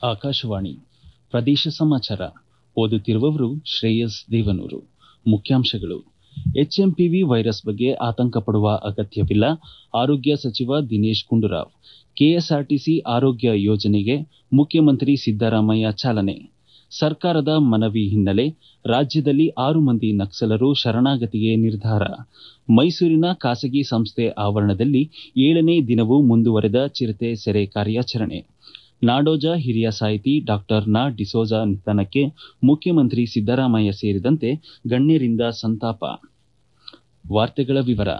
ಆಕಾಶವಾಣಿ ಪ್ರದೇಶ ಸಮಾಚಾರ ಓದುತ್ತಿರುವವರು ಶ್ರೇಯಸ್ ದೇವನೂರು ಮುಖ್ಯಾಂಶಗಳು ಎಚ್ಎಂಪಿವಿ ವೈರಸ್ ಬಗ್ಗೆ ಆತಂಕ ಪಡುವ ಅಗತ್ಯವಿಲ್ಲ ಆರೋಗ್ಯ ಸಚಿವ ದಿನೇಶ್ ಗುಂಡೂರಾವ್ ಕೆಎಸ್ಆರ್ಟಿಸಿ ಆರೋಗ್ಯ ಯೋಜನೆಗೆ ಮುಖ್ಯಮಂತ್ರಿ ಸಿದ್ದರಾಮಯ್ಯ ಚಾಲನೆ ಸರ್ಕಾರದ ಮನವಿ ಹಿನ್ನೆಲೆ ರಾಜ್ಯದಲ್ಲಿ ಆರು ಮಂದಿ ನಕ್ಸಲರು ಶರಣಾಗತಿಗೆ ನಿರ್ಧಾರ ಮೈಸೂರಿನ ಖಾಸಗಿ ಸಂಸ್ಥೆ ಆವರಣದಲ್ಲಿ ಏಳನೇ ದಿನವೂ ಮುಂದುವರೆದ ಚಿರತೆ ಸೆರೆ ಕಾರ್ಯಾಚರಣೆ ನಾಡೋಜ ಹಿರಿಯ ಸಾಹಿತಿ ಡಾ ನಾ ಡಿಸೋಜ ನಿಧನಕ್ಕೆ ಮುಖ್ಯಮಂತ್ರಿ ಸಿದ್ದರಾಮಯ್ಯ ಸೇರಿದಂತೆ ಗಣ್ಯರಿಂದ ಸಂತಾಪ ವಾರ್ತೆಗಳ ವಿವರ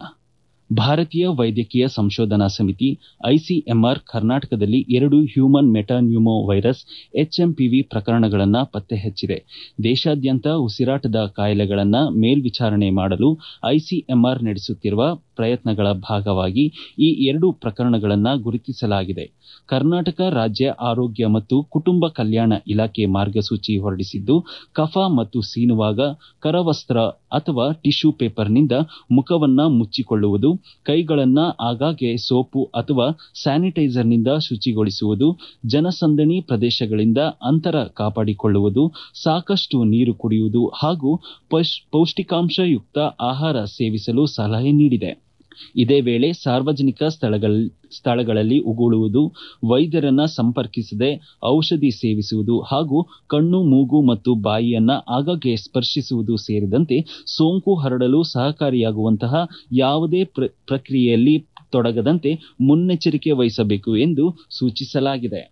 ಭಾರತೀಯ ವೈದ್ಯಕೀಯ ಸಂಶೋಧನಾ ಸಮಿತಿ ಐಸಿಎಂಆರ್ ಕರ್ನಾಟಕದಲ್ಲಿ ಎರಡು ಹ್ಯೂಮನ್ ಮೆಟಾನ್ಯೂಮೋ ವೈರಸ್ ಎಚ್ಎಂಪಿವಿ ಪ್ರಕರಣಗಳನ್ನು ಪತ್ತೆ ಹಚ್ಚಿದೆ ದೇಶಾದ್ಯಂತ ಉಸಿರಾಟದ ಕಾಯಿಲೆಗಳನ್ನು ಮೇಲ್ವಿಚಾರಣೆ ಮಾಡಲು ಐಸಿಎಂಆರ್ ನಡೆಸುತ್ತಿರುವ ಪ್ರಯತ್ನಗಳ ಭಾಗವಾಗಿ ಈ ಎರಡು ಪ್ರಕರಣಗಳನ್ನು ಗುರುತಿಸಲಾಗಿದೆ ಕರ್ನಾಟಕ ರಾಜ್ಯ ಆರೋಗ್ಯ ಮತ್ತು ಕುಟುಂಬ ಕಲ್ಯಾಣ ಇಲಾಖೆ ಮಾರ್ಗಸೂಚಿ ಹೊರಡಿಸಿದ್ದು ಕಫ ಮತ್ತು ಸೀನುವಾಗ ಕರವಸ್ತ್ರ ಅಥವಾ ಟಿಶ್ಯೂ ಪೇಪರ್ನಿಂದ ಮುಖವನ್ನ ಮುಚ್ಚಿಕೊಳ್ಳುವುದು ಕೈಗಳನ್ನ ಆಗಾಗ್ಗೆ ಸೋಪು ಅಥವಾ ಸ್ಯಾನಿಟೈಸರ್ನಿಂದ ಶುಚಿಗೊಳಿಸುವುದು ಜನಸಂದಣಿ ಪ್ರದೇಶಗಳಿಂದ ಅಂತರ ಕಾಪಾಡಿಕೊಳ್ಳುವುದು ಸಾಕಷ್ಟು ನೀರು ಕುಡಿಯುವುದು ಹಾಗೂ ಪೌಷ್ಟಿಕಾಂಶಯುಕ್ತ ಆಹಾರ ಸೇವಿಸಲು ಸಲಹೆ ನೀಡಿದೆ ಇದೇ ವೇಳೆ ಸಾರ್ವಜನಿಕ ಸ್ಥಳಗಳಲ್ಲಿ ಉಗುಳುವುದು ವೈದ್ಯರನ್ನ ಸಂಪರ್ಕಿಸದೆ ಔಷಧಿ ಸೇವಿಸುವುದು ಹಾಗೂ ಕಣ್ಣು ಮೂಗು ಮತ್ತು ಬಾಯಿಯನ್ನ ಆಗಾಗ್ಗೆ ಸ್ಪರ್ಶಿಸುವುದು ಸೇರಿದಂತೆ ಸೋಂಕು ಹರಡಲು ಸಹಕಾರಿಯಾಗುವಂತಹ ಯಾವುದೇ ಪ್ರಕ್ರಿಯೆಯಲ್ಲಿ ತೊಡಗದಂತೆ ಮುನ್ನೆಚ್ಚರಿಕೆ ವಹಿಸಬೇಕು ಎಂದು ಸೂಚಿಸಲಾಗಿದೆ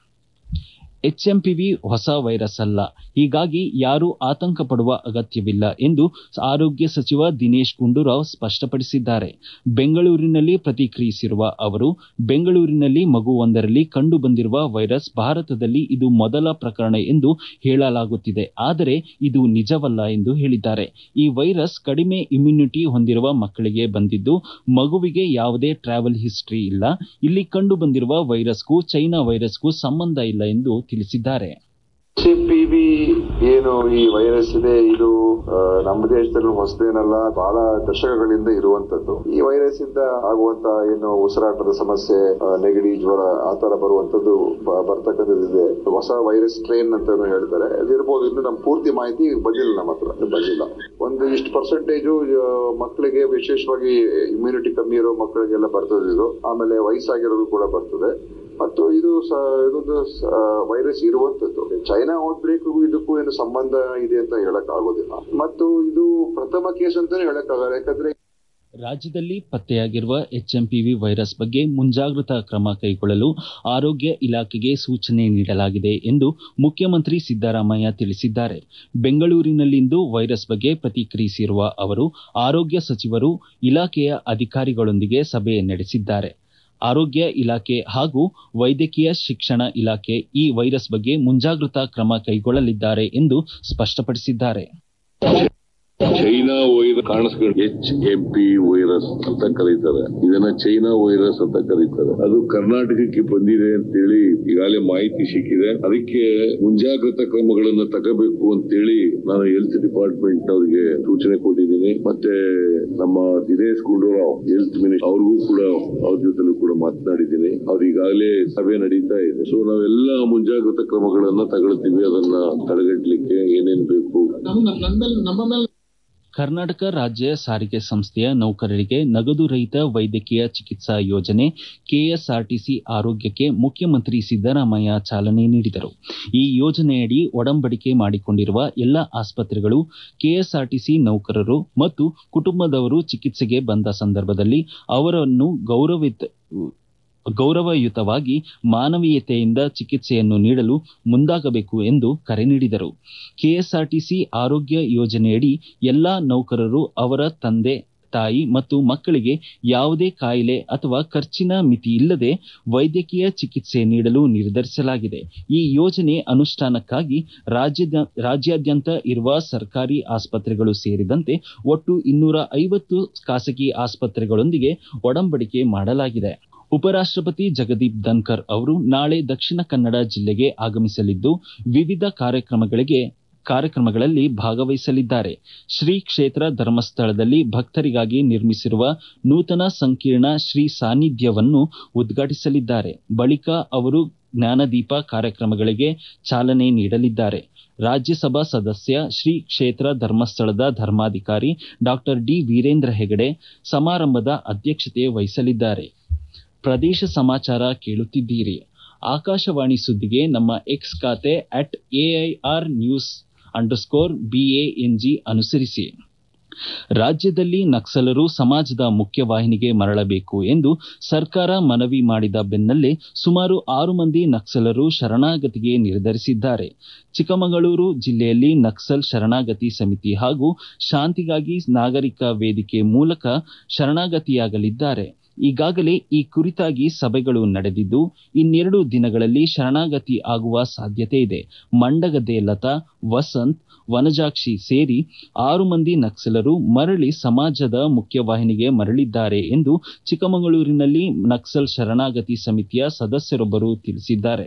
ಎಚ್ಎಂಪಿವಿ ಹೊಸ ವೈರಸ್ ಅಲ್ಲ ಹೀಗಾಗಿ ಯಾರೂ ಆತಂಕ ಪಡುವ ಅಗತ್ಯವಿಲ್ಲ ಎಂದು ಆರೋಗ್ಯ ಸಚಿವ ದಿನೇಶ್ ಗುಂಡೂರಾವ್ ಸ್ಪಷ್ಟಪಡಿಸಿದ್ದಾರೆ ಬೆಂಗಳೂರಿನಲ್ಲಿ ಪ್ರತಿಕ್ರಿಯಿಸಿರುವ ಅವರು ಬೆಂಗಳೂರಿನಲ್ಲಿ ಮಗುವೊಂದರಲ್ಲಿ ಕಂಡುಬಂದಿರುವ ವೈರಸ್ ಭಾರತದಲ್ಲಿ ಇದು ಮೊದಲ ಪ್ರಕರಣ ಎಂದು ಹೇಳಲಾಗುತ್ತಿದೆ ಆದರೆ ಇದು ನಿಜವಲ್ಲ ಎಂದು ಹೇಳಿದ್ದಾರೆ ಈ ವೈರಸ್ ಕಡಿಮೆ ಇಮ್ಯುನಿಟಿ ಹೊಂದಿರುವ ಮಕ್ಕಳಿಗೆ ಬಂದಿದ್ದು ಮಗುವಿಗೆ ಯಾವುದೇ ಟ್ರಾವೆಲ್ ಹಿಸ್ಟರಿ ಇಲ್ಲ ಇಲ್ಲಿ ಕಂಡುಬಂದಿರುವ ವೈರಸ್ಗೂ ಚೈನಾ ವೈರಸ್ಗೂ ಸಂಬಂಧ ಇಲ್ಲ ಎಂದು ತಿಳಿಸಿದ್ದಾರೆ ಎಚ್ಎಂಪಿವಿ ಏನು ಈ ವೈರಸ್ ಇದೆ ಇದು ನಮ್ಮ ದೇಶದಲ್ಲಿ ಹೊಸದೇನಲ್ಲ ಬಹಳ ದಶಕಗಳಿಂದ ಇರುವಂತದ್ದು ಈ ವೈರಸ್ ಇಂದ ಆಗುವಂತ ಏನು ಉಸಿರಾಟದ ಸಮಸ್ಯೆ ನೆಗಡಿ ಜ್ವರ ಆತರ ಬರುವಂತದ್ದು ಬರ್ತಕ್ಕಂಥದ್ದಿದೆ ಹೊಸ ವೈರಸ್ ಟ್ರೈನ್ ಅಂತ ಹೇಳ್ತಾರೆ ಅದಿರ್ಬೋದು ಇನ್ನು ನಮ್ ಪೂರ್ತಿ ಮಾಹಿತಿ ಬಂದಿಲ್ಲ ನಮ್ಮ ಹತ್ರ ಬಂದಿಲ್ಲ ಒಂದು ಇಷ್ಟು ಪರ್ಸೆಂಟೇಜು ಮಕ್ಕಳಿಗೆ ವಿಶೇಷವಾಗಿ ಇಮ್ಯುನಿಟಿ ಕಮ್ಮಿ ಇರೋ ಮಕ್ಕಳಿಗೆಲ್ಲ ಬರ್ತದೆ ಇದು ಆಮೇಲೆ ವಯಸ್ಸಾಗಿರೋದು ಕೂಡ ಬರ್ತದೆ ಮತ್ತು ಇದು ಇದೊಂದು ವೈರಸ್ ಇರುವಂತದ್ದು ಚೈನಾ ಔಟ್ ಬ್ರೇಕ್ ಇದಕ್ಕೂ ಏನು ಸಂಬಂಧ ಇದೆ ಅಂತ ಹೇಳಕ್ ಆಗೋದಿಲ್ಲ ಮತ್ತು ಇದು ಪ್ರಥಮ ಕೇಸ್ ಅಂತಾನೆ ಹೇಳಕ್ ಆಗಲ್ಲ ಯಾಕಂದ್ರೆ ರಾಜ್ಯದಲ್ಲಿ ಪತ್ತೆಯಾಗಿರುವ ಎಚ್ಎಂಪಿವಿ ವೈರಸ್ ಬಗ್ಗೆ ಮುಂಜಾಗ್ರತಾ ಕ್ರಮ ಕೈಗೊಳ್ಳಲು ಆರೋಗ್ಯ ಇಲಾಖೆಗೆ ಸೂಚನೆ ನೀಡಲಾಗಿದೆ ಎಂದು ಮುಖ್ಯಮಂತ್ರಿ ಸಿದ್ದರಾಮಯ್ಯ ತಿಳಿಸಿದ್ದಾರೆ ಬೆಂಗಳೂರಿನಲ್ಲಿಂದು ವೈರಸ್ ಬಗ್ಗೆ ಪ್ರತಿಕ್ರಿಯಿಸಿರುವ ಅವರು ಆರೋಗ್ಯ ಸಚಿವರು ಇಲಾಖೆಯ ಅಧಿಕಾರಿಗಳೊಂದಿಗೆ ಸಭೆ ನಡೆಸಿದ್ದಾರೆ ಆರೋಗ್ಯ ಇಲಾಖೆ ಹಾಗೂ ವೈದ್ಯಕೀಯ ಶಿಕ್ಷಣ ಇಲಾಖೆ ಈ ವೈರಸ್ ಬಗ್ಗೆ ಮುಂಜಾಗ್ರತಾ ಕ್ರಮ ಕೈಗೊಳ್ಳಲಿದ್ದಾರೆ ಎಂದು ಸ್ಪಷ್ಟಪಡಿಸಿದ್ದಾರೆ ಚೈನಾ ವೈರಸ್ ಕಾಣಿಸ್ಕೊಂಡು ಎಚ್ ಎಂ ಪಿ ವೈರಸ್ ಅಂತ ಕರೀತಾರೆ ಇದನ್ನ ಚೈನಾ ವೈರಸ್ ಅಂತ ಕರೀತಾರೆ ಅದು ಕರ್ನಾಟಕಕ್ಕೆ ಬಂದಿದೆ ಅಂತೇಳಿ ಈಗಾಗಲೇ ಮಾಹಿತಿ ಸಿಕ್ಕಿದೆ ಅದಕ್ಕೆ ಮುಂಜಾಗ್ರತಾ ಕ್ರಮಗಳನ್ನ ತಗೋಬೇಕು ಅಂತೇಳಿ ನಾನು ಹೆಲ್ತ್ ಡಿಪಾರ್ಟ್ಮೆಂಟ್ ಅವರಿಗೆ ಸೂಚನೆ ಕೊಟ್ಟಿದ್ದೀನಿ ಮತ್ತೆ ನಮ್ಮ ದಿನೇಶ್ ಗುಂಡೂರಾವ್ ಹೆಲ್ತ್ ಮಿನಿಸ್ಟರ್ ಅವ್ರಿಗೂ ಕೂಡ ಅವ್ರ ಜೊತೆ ಕೂಡ ಮಾತನಾಡಿದ್ದೀನಿ ಅವ್ರು ಈಗಾಗಲೇ ಸಭೆ ನಡೀತಾ ಇದೆ ಸೊ ನಾವೆಲ್ಲ ಮುಂಜಾಗ್ರತಾ ಕ್ರಮಗಳನ್ನ ತಗೊಳ್ತೀವಿ ಅದನ್ನ ತಡೆಗಟ್ಟಲಿಕ್ಕೆ ಏನೇನ್ ಬೇಕು ನಮ್ಮ ಮೇಲೆ ಕರ್ನಾಟಕ ರಾಜ್ಯ ಸಾರಿಗೆ ಸಂಸ್ಥೆಯ ನೌಕರರಿಗೆ ನಗದು ರಹಿತ ವೈದ್ಯಕೀಯ ಚಿಕಿತ್ಸಾ ಯೋಜನೆ ಕೆಎಸ್ಆರ್ಟಿಸಿ ಆರೋಗ್ಯಕ್ಕೆ ಮುಖ್ಯಮಂತ್ರಿ ಸಿದ್ದರಾಮಯ್ಯ ಚಾಲನೆ ನೀಡಿದರು ಈ ಯೋಜನೆಯಡಿ ಒಡಂಬಡಿಕೆ ಮಾಡಿಕೊಂಡಿರುವ ಎಲ್ಲ ಆಸ್ಪತ್ರೆಗಳು ಕೆಎಸ್ಆರ್ಟಿಸಿ ನೌಕರರು ಮತ್ತು ಕುಟುಂಬದವರು ಚಿಕಿತ್ಸೆಗೆ ಬಂದ ಸಂದರ್ಭದಲ್ಲಿ ಅವರನ್ನು ಗೌರವಿತ ಗೌರವಯುತವಾಗಿ ಮಾನವೀಯತೆಯಿಂದ ಚಿಕಿತ್ಸೆಯನ್ನು ನೀಡಲು ಮುಂದಾಗಬೇಕು ಎಂದು ಕರೆ ನೀಡಿದರು ಕೆಎಸ್ಆರ್ಟಿಸಿ ಆರೋಗ್ಯ ಯೋಜನೆಯಡಿ ಎಲ್ಲಾ ನೌಕರರು ಅವರ ತಂದೆ ತಾಯಿ ಮತ್ತು ಮಕ್ಕಳಿಗೆ ಯಾವುದೇ ಕಾಯಿಲೆ ಅಥವಾ ಖರ್ಚಿನ ಮಿತಿ ಇಲ್ಲದೆ ವೈದ್ಯಕೀಯ ಚಿಕಿತ್ಸೆ ನೀಡಲು ನಿರ್ಧರಿಸಲಾಗಿದೆ ಈ ಯೋಜನೆ ಅನುಷ್ಠಾನಕ್ಕಾಗಿ ರಾಜ್ಯಾದ್ಯಂತ ಇರುವ ಸರ್ಕಾರಿ ಆಸ್ಪತ್ರೆಗಳು ಸೇರಿದಂತೆ ಒಟ್ಟು ಇನ್ನೂರ ಐವತ್ತು ಖಾಸಗಿ ಆಸ್ಪತ್ರೆಗಳೊಂದಿಗೆ ಒಡಂಬಡಿಕೆ ಮಾಡಲಾಗಿದೆ ಉಪರಾಷ್ಟಪತಿ ಜಗದೀಪ್ ಧನ್ಕರ್ ಅವರು ನಾಳೆ ದಕ್ಷಿಣ ಕನ್ನಡ ಜಿಲ್ಲೆಗೆ ಆಗಮಿಸಲಿದ್ದು ವಿವಿಧ ಕಾರ್ಯಕ್ರಮಗಳಿಗೆ ಕಾರ್ಯಕ್ರಮಗಳಲ್ಲಿ ಭಾಗವಹಿಸಲಿದ್ದಾರೆ ಶ್ರೀ ಕ್ಷೇತ್ರ ಧರ್ಮಸ್ಥಳದಲ್ಲಿ ಭಕ್ತರಿಗಾಗಿ ನಿರ್ಮಿಸಿರುವ ನೂತನ ಸಂಕೀರ್ಣ ಶ್ರೀ ಸಾನ್ನಿಧ್ಯವನ್ನು ಉದ್ಘಾಟಿಸಲಿದ್ದಾರೆ ಬಳಿಕ ಅವರು ಜ್ಞಾನದೀಪ ಕಾರ್ಯಕ್ರಮಗಳಿಗೆ ಚಾಲನೆ ನೀಡಲಿದ್ದಾರೆ ರಾಜ್ಯಸಭಾ ಸದಸ್ಯ ಶ್ರೀ ಕ್ಷೇತ್ರ ಧರ್ಮಸ್ಥಳದ ಧರ್ಮಾಧಿಕಾರಿ ಡಾಕ್ಟರ್ ಡಿ ವೀರೇಂದ್ರ ಹೆಗಡೆ ಸಮಾರಂಭದ ಅಧ್ಯಕ್ಷತೆ ವಹಿಸಲಿದ್ದಾರೆ ಪ್ರದೇಶ ಸಮಾಚಾರ ಕೇಳುತ್ತಿದ್ದೀರಿ ಆಕಾಶವಾಣಿ ಸುದ್ದಿಗೆ ನಮ್ಮ ಎಕ್ಸ್ ಖಾತೆ at AIR news underscore BANG ಅನುಸರಿಸಿ ರಾಜ್ಯದಲ್ಲಿ ನಕ್ಸಲರು ಸಮಾಜದ ಮುಖ್ಯವಾಹಿನಿಗೆ ಮರಳಬೇಕು ಎಂದು ಸರ್ಕಾರ ಮನವಿ ಮಾಡಿದ ಬೆನ್ನಲ್ಲೇ ಸುಮಾರು ಆರು ಮಂದಿ ನಕ್ಸಲರು ಶರಣಾಗತಿಗೆ ನಿರ್ಧರಿಸಿದ್ದಾರೆ ಚಿಕ್ಕಮಗಳೂರು ಜಿಲ್ಲೆಯಲ್ಲಿ ನಕ್ಸಲ್ ಶರಣಾಗತಿ ಸಮಿತಿ ಹಾಗೂ ಶಾಂತಿಗಾಗಿ ನಾಗರಿಕ ವೇದಿಕೆ ಮೂಲಕ ಶರಣಾಗತಿಯಾಗಲಿದ್ದಾರೆ ಈಗಾಗಲೇ ಈ ಕುರಿತಾಗಿ ಸಭೆಗಳು ನಡೆದಿದ್ದು ಇನ್ನೆರಡು ದಿನಗಳಲ್ಲಿ ಶರಣಾಗತಿ ಆಗುವ ಸಾಧ್ಯತೆ ಇದೆ ಮಂಡಗದ್ದೆ ಲತಾ ವಸಂತ್ ವನಜಾಕ್ಷಿ ಸೇರಿ ಆರು ಮಂದಿ ನಕ್ಸಲರು ಮರಳಿ ಸಮಾಜದ ಮುಖ್ಯವಾಹಿನಿಗೆ ಮರಳಿದ್ದಾರೆ ಎಂದು ಚಿಕ್ಕಮಗಳೂರಿನಲ್ಲಿ ನಕ್ಸಲ್ ಶರಣಾಗತಿ ಸಮಿತಿಯ ಸದಸ್ಯರೊಬ್ಬರು ತಿಳಿಸಿದ್ದಾರೆ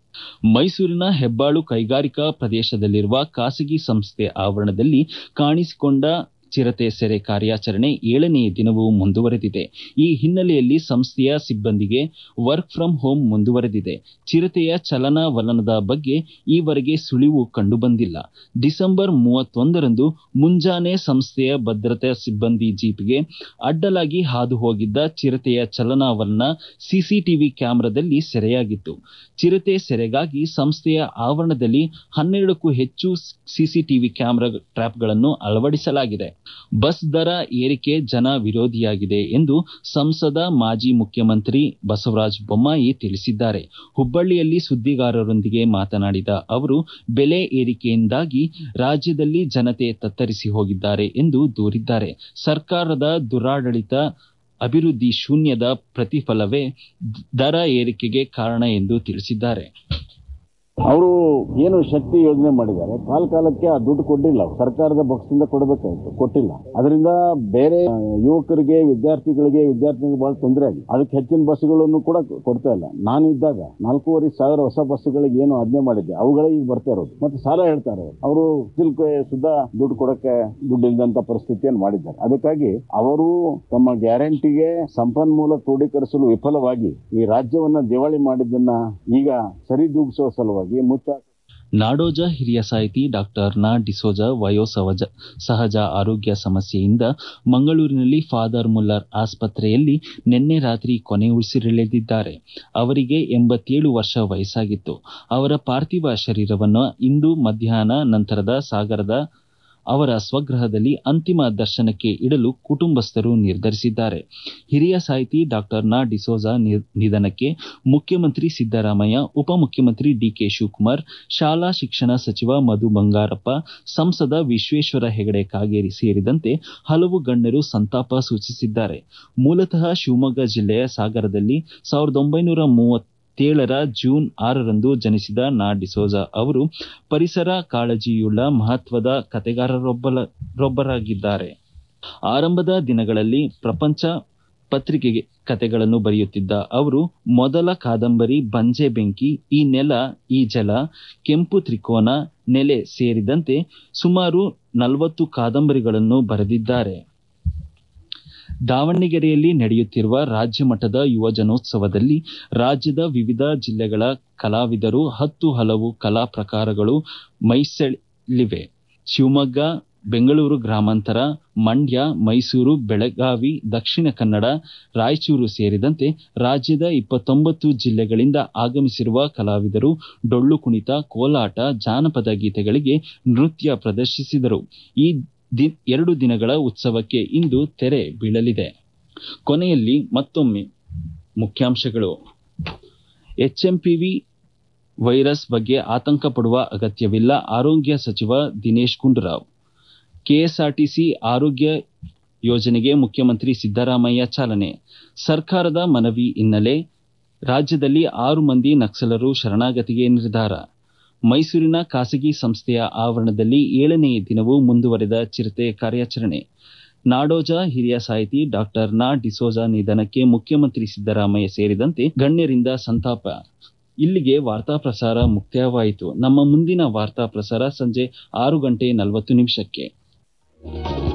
ಮೈಸೂರಿನ ಹೆಬ್ಬಾಳು ಕೈಗಾರಿಕಾ ಪ್ರದೇಶದಲ್ಲಿರುವ ಖಾಸಗಿ ಸಂಸ್ಥೆ ಆವರಣದಲ್ಲಿ ಕಾಣಿಸಿಕೊಂಡ ಚಿರತೆ ಸೆರೆ ಕಾರ್ಯಾಚರಣೆ ಏಳನೇ ದಿನವೂ ಮುಂದುವರೆದಿದೆ ಈ ಹಿನ್ನೆಲೆಯಲ್ಲಿ ಸಂಸ್ಥೆಯ ಸಿಬ್ಬಂದಿಗೆ ವರ್ಕ್ ಫ್ರಂ ಹೋಂ ಮುಂದುವರೆದಿದೆ ಚಿರತೆಯ ಚಲನವಲನದ ಬಗ್ಗೆ ಈವರೆಗೆ ಸುಳಿವು ಕಂಡುಬಂದಿಲ್ಲ ಡಿಸೆಂಬರ್ ಮೂವತ್ತೊಂದರಂದು ಮುಂಜಾನೆ ಸಂಸ್ಥೆಯ ಭದ್ರತಾ ಸಿಬ್ಬಂದಿ ಜೀಪ್ಗೆ ಅಡ್ಡಲಾಗಿ ಹಾದು ಹೋಗಿದ್ದ ಚಿರತೆಯ ಚಲನವಲನ ಸಿಸಿಟಿವಿ ಕ್ಯಾಮೆರಾದಲ್ಲಿ ಸೆರೆಯಾಗಿತ್ತು ಚಿರತೆ ಸೆರೆಗಾಗಿ ಸಂಸ್ಥೆಯ ಆವರಣದಲ್ಲಿ ಹನ್ನೆರಡಕ್ಕೂ ಹೆಚ್ಚು ಸಿಸಿಟಿವಿ ಕ್ಯಾಮೆರಾ ಟ್ರ್ಯಾಪ್ಗಳನ್ನು ಅಳವಡಿಸಲಾಗಿದೆ ಬಸ್ ದರ ಏರಿಕೆ ಜನ ವಿರೋಧಿಯಾಗಿದೆ ಎಂದು ಸಂಸದ ಮಾಜಿ ಮುಖ್ಯಮಂತ್ರಿ ಬಸವರಾಜ ಬೊಮ್ಮಾಯಿ ತಿಳಿಸಿದ್ದಾರೆ ಹುಬ್ಬಳ್ಳಿಯಲ್ಲಿ ಸುದ್ದಿಗಾರರೊಂದಿಗೆ ಮಾತನಾಡಿದ ಅವರು ಬೆಲೆ ಏರಿಕೆಯಿಂದಾಗಿ ರಾಜ್ಯದಲ್ಲಿ ಜನತೆ ತತ್ತರಿಸಿ ಹೋಗಿದ್ದಾರೆ ಎಂದು ದೂರಿದ್ದಾರೆ ಸರ್ಕಾರದ ದುರಾಡಳಿತ ಅಭಿವೃದ್ಧಿ ಶೂನ್ಯದ ಪ್ರತಿಫಲವೇ ದರ ಏರಿಕೆಗೆ ಕಾರಣ ಎಂದು ತಿಳಿಸಿದ್ದಾರೆ ಅವರು ಏನು ಶಕ್ತಿ ಯೋಜನೆ ಮಾಡಿದ್ದಾರೆ ಕಾಲ ಕಾಲಕ್ಕೆ ಆ ದುಡ್ಡು ಕೊಟ್ಟಿಲ್ಲ ಸರ್ಕಾರದ ಬೊಕ್ಸಿಂದ ಕೊಡಬೇಕಾಯ್ತು ಕೊಟ್ಟಿಲ್ಲ ಅದರಿಂದ ಬೇರೆ ಆ, ಯುವಕರಿಗೆ ವಿದ್ಯಾರ್ಥಿಗಳಿಗೆ ವಿದ್ಯಾರ್ಥಿಗಳಿಗೆ ಬಹಳ ತೊಂದರೆ ಆಗಿದೆ ಅದಕ್ಕೆ ಹೆಚ್ಚಿನ ಬಸ್ಗಳನ್ನು ಕೂಡ ಕೊಡ್ತಾ ಇಲ್ಲ ನಾನು ಇದ್ದಾಗ ನಾಲ್ಕೂವರೆ ಸಾವಿರ ಹೊಸ ಬಸ್ಸುಗಳಿಗೆ ಏನು ಆಜ್ಞೆ ಮಾಡಿದ್ದೆ ಅವುಗಳೇ ಈಗ ಬರ್ತಾ ಇರೋದು ಮತ್ತೆ ಸಾಲ ಹೇಳ್ತಾರೆ ಅವರು ಸಿಲ್ಕ್ ಸುದ್ದ ದುಡ್ಡು ಕೊಡಕ್ಕೆ ದುಡ್ಡು ಇಲ್ಲದಂತ ಪರಿಸ್ಥಿತಿಯನ್ನು ಮಾಡಿದ್ದಾರೆ ಅದಕ್ಕಾಗಿ ಅವರು ತಮ್ಮ ಗ್ಯಾರಂಟಿಗೆ ಸಂಪನ್ಮೂಲ ಕ್ರೋಢೀಕರಿಸಲು ವಿಫಲವಾಗಿ ಈ ರಾಜ್ಯವನ್ನ ದಿವಾಳಿ ಮಾಡಿದ್ದನ್ನ ಈಗ ಸರಿದೂಗಿಸುವ ಸಲುವಾಗಿ ಮುಚ್ಚ ನಾಡೋಜ ಹಿರಿಯ ಸಾಹಿತಿ ಡಾಕ್ಟರ್ ನಾ ಡಿಸೋಜ ವಯೋಸಹಜ ಸಹಜ ಆರೋಗ್ಯ ಸಮಸ್ಯೆಯಿಂದ ಮಂಗಳೂರಿನಲ್ಲಿ ಫಾದರ್ ಮುಲ್ಲರ್ ಆಸ್ಪತ್ರೆಯಲ್ಲಿ ನಿನ್ನೆ ರಾತ್ರಿ ಕೊನೆ ಉಸಿರೆಳೆದಿದ್ದಾರೆ ಅವರಿಗೆ ಎಂಬತ್ತೇಳು ವರ್ಷ ವಯಸ್ಸಾಗಿತ್ತು ಅವರ ಪಾರ್ಥಿವ ಶರೀರವನ್ನು ಇಂದು ಮಧ್ಯಾಹ್ನ ನಂತರದ ಸಾಗರದ ಅವರ ಸ್ವಗೃಹದಲ್ಲಿ ಅಂತಿಮ ದರ್ಶನಕ್ಕೆ ಇಡಲು ಕುಟುಂಬಸ್ಥರು ನಿರ್ಧರಿಸಿದ್ದಾರೆ ಹಿರಿಯ ಸಾಹಿತಿ ಡಾಕ್ಟರ್ ನಾ ಡಿಸೋಜ ನಿ- ನಿಧನಕ್ಕೆ ಮುಖ್ಯಮಂತ್ರಿ ಸಿದ್ದರಾಮಯ್ಯ ಉಪಮುಖ್ಯಮಂತ್ರಿ ಡಿಕೆ ಶಿವಕುಮಾರ್ ಶಾಲಾ ಶಿಕ್ಷಣ ಸಚಿವ ಮಧು ಬಂಗಾರಪ್ಪ ಸಂಸದ ವಿಶ್ವೇಶ್ವರ ಹೆಗಡೆ ಕಾಗೇರಿ ಸೇರಿದಂತೆ ಹಲವು ಗಣ್ಯರು ಸಂತಾಪ ಸೂಚಿಸಿದ್ದಾರೆ ಮೂಲತಃ ಶಿವಮೊಗ್ಗ ಜಿಲ್ಲೆಯ ಸಾಗರದಲ್ಲಿ ಸಾವಿರದ ಒಂಬೈನೂರ ಮೂವತ್ತೇಳರ ಜೂನ್ ಆರರಂದು ಜನಿಸಿದ ನಾ ಡಿಸೋಜ ಅವರು ಪರಿಸರ ಕಾಳಜಿಯುಳ್ಳ ಮಹತ್ವದ ಕತೆಗಾರರೊಬ್ಬರಾಗಿದ್ದಾರೆ ಆರಂಭದ ದಿನಗಳಲ್ಲಿ ಪ್ರಪಂಚ ಪತ್ರಿಕೆಗೆ ಕತೆಗಳನ್ನು ಬರೆಯುತ್ತಿದ್ದ ಅವರು ಮೊದಲ ಕಾದಂಬರಿ ಬಂಜೆ ಬೆಂಕಿ ಈ ನೆಲ ಈ ಜಲ ಕೆಂಪು ತ್ರಿಕೋನ ನೆಲೆ ಸೇರಿದಂತೆ ಸುಮಾರು ನಲವತ್ತು ಕಾದಂಬರಿಗಳನ್ನು ಬರೆದಿದ್ದಾರೆ ದಾವಣಗೆರೆಯಲ್ಲಿ ನಡೆಯುತ್ತಿರುವ ರಾಜ್ಯ ಮಟ್ಟದ ಯುವ ಜನೋತ್ಸವದಲ್ಲಿ ರಾಜ್ಯದ ವಿವಿಧ ಜಿಲ್ಲೆಗಳ ಕಲಾವಿದರು ಹತ್ತು ಹಲವು ಕಲಾ ಪ್ರಕಾರಗಳು ಮೈಸೆಳಿವೆ ಶಿವಮೊಗ್ಗ ಬೆಂಗಳೂರು ಗ್ರಾಮಾಂತರ ಮಂಡ್ಯ ಮೈಸೂರು ಬೆಳಗಾವಿ ದಕ್ಷಿಣ ಕನ್ನಡ ರಾಯಚೂರು ಸೇರಿದಂತೆ ರಾಜ್ಯದ ಇಪ್ಪತ್ತೊಂಬತ್ತು ಜಿಲ್ಲೆಗಳಿಂದ ಆಗಮಿಸಿರುವ ಕಲಾವಿದರು ಡೊಳ್ಳು ಕುಣಿತ ಕೋಲಾಟ ಜಾನಪದ ಗೀತೆಗಳಿಗೆ ನೃತ್ಯ ಪ್ರದರ್ಶಿಸಿದರು ಈ ದಿ- ಎರಡು ದಿನಗಳ ಉತ್ಸವಕ್ಕೆ ಇಂದು ತೆರೆ ಬೀಳಲಿದೆ ಕೊನೆಯಲ್ಲಿ ಮತ್ತೊಮ್ಮೆ ಮುಖ್ಯಾಂಶಗಳು ಎಚ್ಎಂಪಿವಿ ವೈರಸ್ ಬಗ್ಗೆ ಆತಂಕ ಪಡುವ ಅಗತ್ಯವಿಲ್ಲ ಆರೋಗ್ಯ ಸಚಿವ ದಿನೇಶ್ ಗುಂಡೂರಾವ್ ಕೆಎಸ್ಆರ್ಟಿಸಿ ಆರೋಗ್ಯ ಯೋಜನೆಗೆ ಮುಖ್ಯಮಂತ್ರಿ ಸಿದ್ದರಾಮಯ್ಯ ಚಾಲನೆ ಸರ್ಕಾರದ ಮನವಿ ಹಿನ್ನೆಲೆ ರಾಜ್ಯದಲ್ಲಿ ಆರು ಮಂದಿ ನಕ್ಸಲರು ಶರಣಾಗತಿಗೆ ನಿರ್ಧಾರ ಮೈಸೂರಿನ ಖಾಸಗಿ ಸಂಸ್ಥೆಯ ಆವರಣದಲ್ಲಿ ಏಳನೇ ದಿನವೂ ಮುಂದುವರೆದ ಚಿರತೆ ಕಾರ್ಯಾಚರಣೆ ನಾಡೋಜ ಹಿರಿಯ ಸಾಹಿತಿ ಡಾಕ್ಟರ್ ನಾ ಡಿಸೋಜ ನಿಧನಕ್ಕೆ ಮುಖ್ಯಮಂತ್ರಿ ಸಿದ್ದರಾಮಯ್ಯ ಸೇರಿದಂತೆ ಗಣ್ಯರಿಂದ ಸಂತಾಪ ಇಲ್ಲಿಗೆ ವಾರ್ತಾ ಪ್ರಸಾರ ಮುಕ್ತಾಯವಾಯಿತು ನಮ್ಮ ಮುಂದಿನ ವಾರ್ತಾ ಪ್ರಸಾರ ಸಂಜೆ ಆರು ಗಂಟೆ ನಲವತ್ತು ನಿಮಿಷಕ್ಕೆ